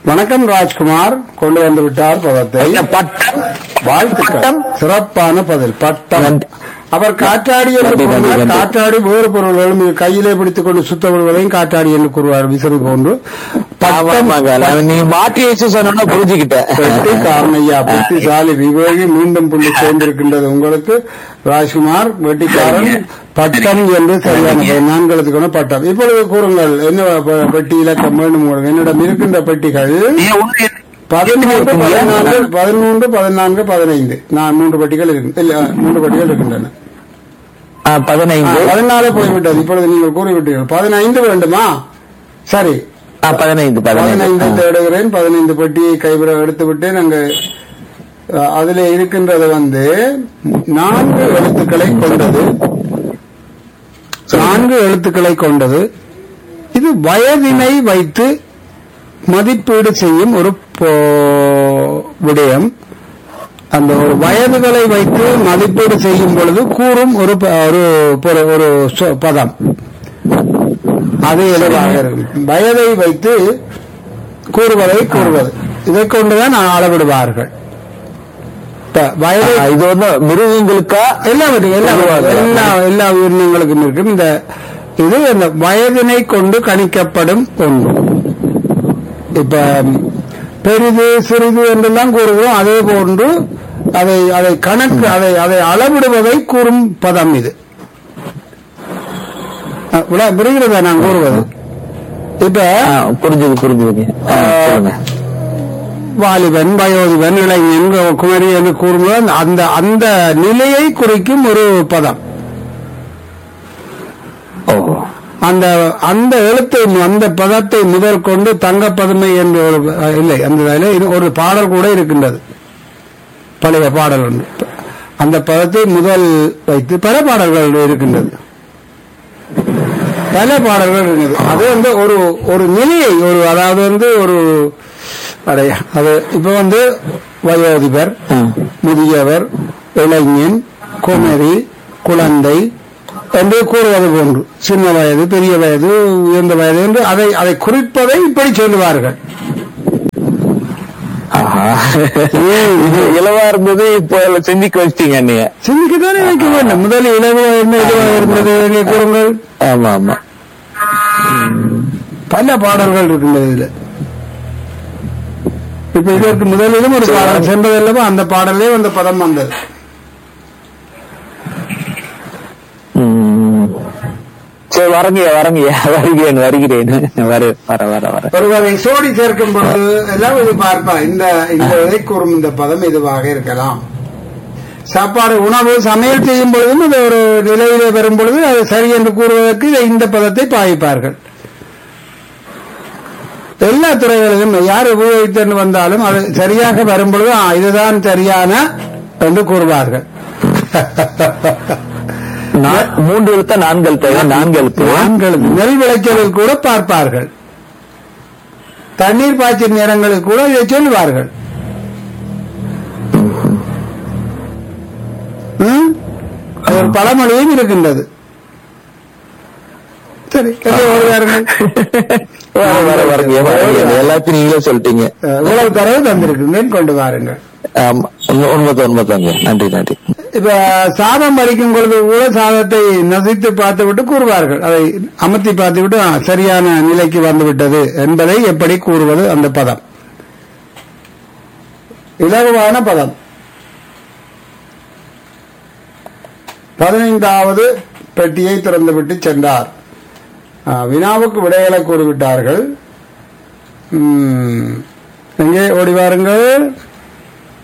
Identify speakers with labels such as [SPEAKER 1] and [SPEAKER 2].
[SPEAKER 1] வணக்கம் ராஜ்குமார் கொண்டு வந்து விட்டார் பதத்தை
[SPEAKER 2] பட்டம்
[SPEAKER 1] வாழ்த்துக்கள்
[SPEAKER 2] பட்டம்.
[SPEAKER 1] சிறப்பான பதில் பட்டம்
[SPEAKER 2] நன்றி.
[SPEAKER 1] அவர் காற்றாடி என்று
[SPEAKER 2] நன்றி, நன்றி,
[SPEAKER 1] கூறினார்.
[SPEAKER 2] நன்றி.
[SPEAKER 1] காற்றாடி வேறு பொருள்களும் இது கையிலே பிடித்துக் கொண்டு சுத்த விடுவதையும் காற்றாடி என்று கூறுவார் விசிறி போன்று பட்டம்
[SPEAKER 2] ஆமாங்க நான் நீ மாற்றி வச்சு சொன்னா புரிஞ்சுக்கிட்டேன்
[SPEAKER 1] பெட்டி காரணையா புத்திசாலி விவேகி மீண்டும் புள்ளி சேர்ந்திருக்கின்றது உங்களுக்கு ராஜ்குமார் வெட்டிக்காரன் பட்டம் என்று சரியான பெயர். நான்களுக்கு பட்டம் இப்பொழுது கூறுங்கள் என்ன ப- பெட்டி இலக்கம் வேண்டும் உங்களுக்கு என்னிடம் இருக்கின்ற பெட்டிகள்
[SPEAKER 2] ஏன் ஒண்ணு
[SPEAKER 1] பதிமூன்று பதினான்கு பதிமூன்று பதினான்கு பதினைந்து நான் மூன்று பெட்டிகள் இருக்கு இல்ல மூன்று பெட்டிகள் இருக்கின்றன
[SPEAKER 2] ஆ, பதினைந்து
[SPEAKER 1] பதினாலு போய்விட்டது இப்பொழுது நீங்கள் கூறிவிட்டீர்கள் பதினைந்து வேண்டுமா சரி
[SPEAKER 2] ஆ, பதினைந்து
[SPEAKER 1] பதினைந்து
[SPEAKER 2] பதினைந்து
[SPEAKER 1] தேடுகிறேன் பதினைந்து பெட்டியை கைவிட எடுத்து விட்டேன் அங்கு அஹ், அதிலே இருக்கின்றது வந்து நான்கு எழுத்துக்களை கொண்டது நான்கு எழுத்துக்களை கொண்டது இது வயதினை வைத்து மதிப்பீடு செய்யும் ஒரு போ- விடயம் அந்த ஒரு வயதுகளை வைத்து மதிப்பீடு செய்யும் பொழுது கூறும் ஒரு ப- ஒரு பொரு- ஒரு சொ- பதம் அது எதுவாக இருக்கும் வயதை வைத்து கூறுவதை கூறுவது இதை கொண்டுதான் அளவிடுவார்கள் இப்ப வயதை
[SPEAKER 2] ஆ, இது வந்து மிருகங்களுக்கா
[SPEAKER 1] எல்லாவற்றையும் எல்லா எல்லா எல்லா உயிரினங்களுக்கும் இருக்கும் இந்த இது அந்த வயதினை கொண்டு கணிக்கப்படும் ஒன்று இப்ப பெரிது சிறிது என்றெல்லாம் கூறுகிறோம் அதே போன்று அதை அதை கணக்கு அதை அதை அளவிடுவதை கூறும் பதம் இது அஹ், விள- புரிகிறதா நான் கூறுவது இப்ப
[SPEAKER 2] ஆ, புரிஞ்சுது புரிஞ்சுதுங்க ஆ, சொல்லுங்க
[SPEAKER 1] வாலிபன் வயோதிபன் இளைஞன் குமரி என்று கூறும்போது அந்த அந்த நிலையை குறிக்கும் ஒரு பதம்
[SPEAKER 2] ஓ
[SPEAKER 1] அந்த அந்த எழுத்தை அந்த பதத்தை முதல் கொண்டு தங்கப்பதுமை என்று ஒரு அஹ், இல்லை அந்த இதிலே இது ஒரு பாடல் கூட இருக்கின்றது பழைய பாடல் ஒன்று அந்த பதத்தை முதல் வைத்து பல பாடல்கள் இருக்கின்றது பல பாடல்கள் இருக்குது அது வந்து ஒரு ஒரு நிலையை ஒரு அதாவது வந்து ஒரு அடைய அது இப்ப வந்து வயோதிபர்
[SPEAKER 2] ஆ.
[SPEAKER 1] முதியவர் இளைஞன் குமரி குழந்தை என்று கூறுவது போன்று சின்ன வயது பெரிய வயது உயர்ந்த வயது என்று அதை அதை குறிப்பதை இப்படி சொல்லுவார்கள்
[SPEAKER 2] ஆஹா. இது இலவா இருந்தது இப்போ சிந்திக்க வச்சிட்டீங்க நீங்க
[SPEAKER 1] சிந்திக்கத்தானே வைக்க வேண்டும் முதலில் இலவா என்ன இதுவாக இருந்தது எங்கே கூறுங்கள்
[SPEAKER 2] ஆமா ஆமா
[SPEAKER 1] பல பாடல்கள் இருக்கின்றது இதுல இப்ப இதற்கு முதலிலும் ஒரு பாடல் சென்றதல்லவா அந்த பாடலே அந்த பதம் வந்தது
[SPEAKER 2] ம். சரி வரங்கய்யா வரங்கய்யா வருகிறேன் வருகிறேன் வர வர வர வர
[SPEAKER 1] ஒருவரை சோடி சேர்க்கும் பொழுது எல்லாம் இது பார்ப்பா இந்த இந்த இதை கூறும் இந்த பதம் இதுவாக இருக்கலாம் சாப்பாடு உணவு சமையல் செய்யும் பொழுதும் அது ஒரு நிலையிலே வரும் பொழுது அது சரி என்று கூறுவதற்கு இதை இந்த பதத்தை பாவிப்பார்கள் எல்லா துறைகளிலும் யார் உபயோகித்து வந்தாலும் அது சரியாக வரும் பொழுது "ஆ, இதுதான் சரியான என்று கூறுவார்கள்
[SPEAKER 2] நா- மூன்று எழுத்த நான்கு எழுத்து நான்கு எழுத்து
[SPEAKER 1] ஆண்கள் நெல் விளைச்சலில் கூட பார்ப்பார்கள் தண்ணீர் பாய்ச்சும் நேரங்களில் கூட இதை சொல்லுவார்கள் ம்? அது ஒரு பழமொழியும் இருக்கின்றது சரி எங்கே ஓடுவார்கள்
[SPEAKER 2] வர வர வரங்க வரங்க எல்லாத்தையும் நீங்களே சொல்லிட்டீங்க
[SPEAKER 1] அஹ், இவ்வளவு தரவு தந்திருக்கின்றேன் கொண்டு வாருங்கள்
[SPEAKER 2] ஆமா உண்மை- உண்மைதான் உண்மைதாங்க நன்றி நன்றி
[SPEAKER 1] இப்ப சாதம் வடிக்கும் பொழுது கூட சாதத்தை நசித்து பார்த்து விட்டு கூறுவார்கள் அதை அமர்த்தி பார்த்து விட்டு "ஆ, சரியான நிலைக்கு வந்து விட்டது என்பதை எப்படி கூறுவது அந்த பதம் இலகுவான பதம் பதினைந்தாவது பெட்டியை திறந்துவிட்டு சென்றார் ஆ, வினாவுக்கு விடைகளை கூறிவிட்டார்கள் ம், எங்கே ஓடி வாருங்கள்